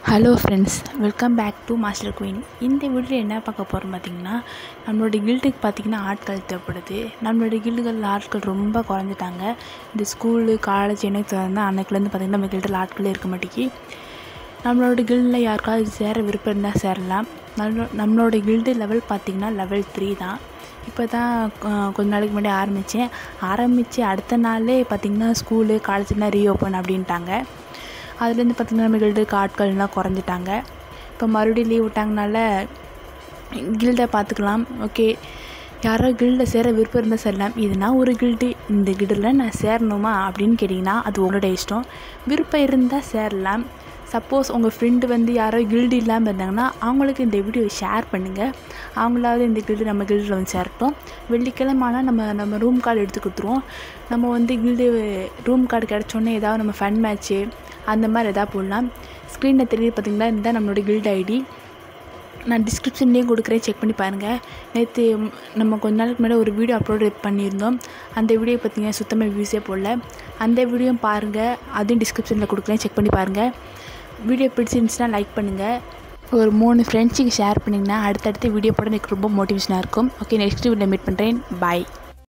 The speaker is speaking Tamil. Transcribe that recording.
hello friends welcome back to master queen இந்த வீடியோவில் என்ன பார்க்க போகிறோம் பார்த்திங்கன்னா நம்மளோட கில்டுக்கு பார்த்திங்கன்னா ஆட்கள் தேவைப்படுது நம்மளோட கில்டுகள் ஆட்கள் ரொம்ப குறைஞ்சிட்டாங்க இந்த ஸ்கூலு காலேஜ் என்ன திறந்தால் அன்னைக்குலேருந்து பார்த்திங்கன்னா நம்ம கில்டில் ஆட்களே இருக்க மாட்டேங்கி நம்மளோட கில்டில் யாருக்காவது சேர விருப்பம் இருந்தால் சேரலாம் நம்மளோ நம்மளோட கில்டு லெவல் பார்த்திங்கன்னா லெவல் த்ரீ தான் இப்போ தான் கொஞ்ச நாளைக்கு முன்னாடி ஆரம்பித்தேன் ஆரம்பித்து அடுத்த நாளே பார்த்திங்கன்னா ஸ்கூலு காலேஜ்லாம் ரீஓப்பன் அப்படின்ட்டாங்க அதுலேருந்து பார்த்திங்கன்னா நம்ம கில்டுக்கு ஆட்கள்லாம் குறைஞ்சிட்டாங்க இப்போ மறுபடியும் லீவ் விட்டாங்கனால கில்டை பார்த்துக்கலாம் ஓகே யாரோ கில்டில் சேர விருப்பம் இருந்தால் சேரலாம் இதுனா ஒரு கில்டு இந்த கில்டில் நான் சேரணுமா அப்படின்னு கேட்டிங்கன்னா அது உங்களோட இஷ்டம் விருப்பம் இருந்தால் சேரலாம் சப்போஸ் உங்கள் ஃப்ரெண்டு வந்து யாரோ கில்டு இல்லாமல் இருந்தாங்கன்னா அவங்களுக்கு இந்த வீடியோ ஷேர் பண்ணுங்கள் அவங்களாவது இந்த கில்டு நம்ம கில்டில் வந்து சேரட்டும் வெள்ளிக்கிழமை ஆனால் நம்ம நம்ம ரூம் கார்டு எடுத்து கொடுத்துருவோம் நம்ம வந்து கில்டு ரூம் கார்டு கிடச்சோன்னே ஏதாவது நம்ம ஃபன் மேட்ச்சு அந்த மாதிரி எதாவது போடலாம் ஸ்க்ரீனில் தெரியுது பார்த்திங்களா இதுதான் நம்மளோட கில்டு ஐடி நான் டிஸ்கிரிப்ஷன்லேயும் கொடுக்குறேன் செக் பண்ணி பாருங்கள் நேற்று நம்ம கொஞ்ச நாளுக்கு முன்னாடி ஒரு வீடியோ அப்லோட் பண்ணியிருந்தோம் அந்த வீடியோ பார்த்திங்கன்னா சுத்தமாக வியூஸே போடல அந்த வீடியோ பாருங்கள் அதையும் டிஸ்கிரிப்ஷனில் கொடுக்குறேன் செக் பண்ணி பாருங்கள் வீடியோ பிடிச்சிருந்துச்சுன்னா லைக் பண்ணுங்கள் ஒரு மூணு ஃப்ரெண்ட்ஸுக்கு ஷேர் பண்ணிங்கன்னா அடுத்தடுத்து வீடியோ போட எனக்கு ரொம்ப மோட்டிவேஷனாக இருக்கும் ஓகே நெக்ஸ்ட் வீடியோ மீட் பண்ணுறேன் பாய்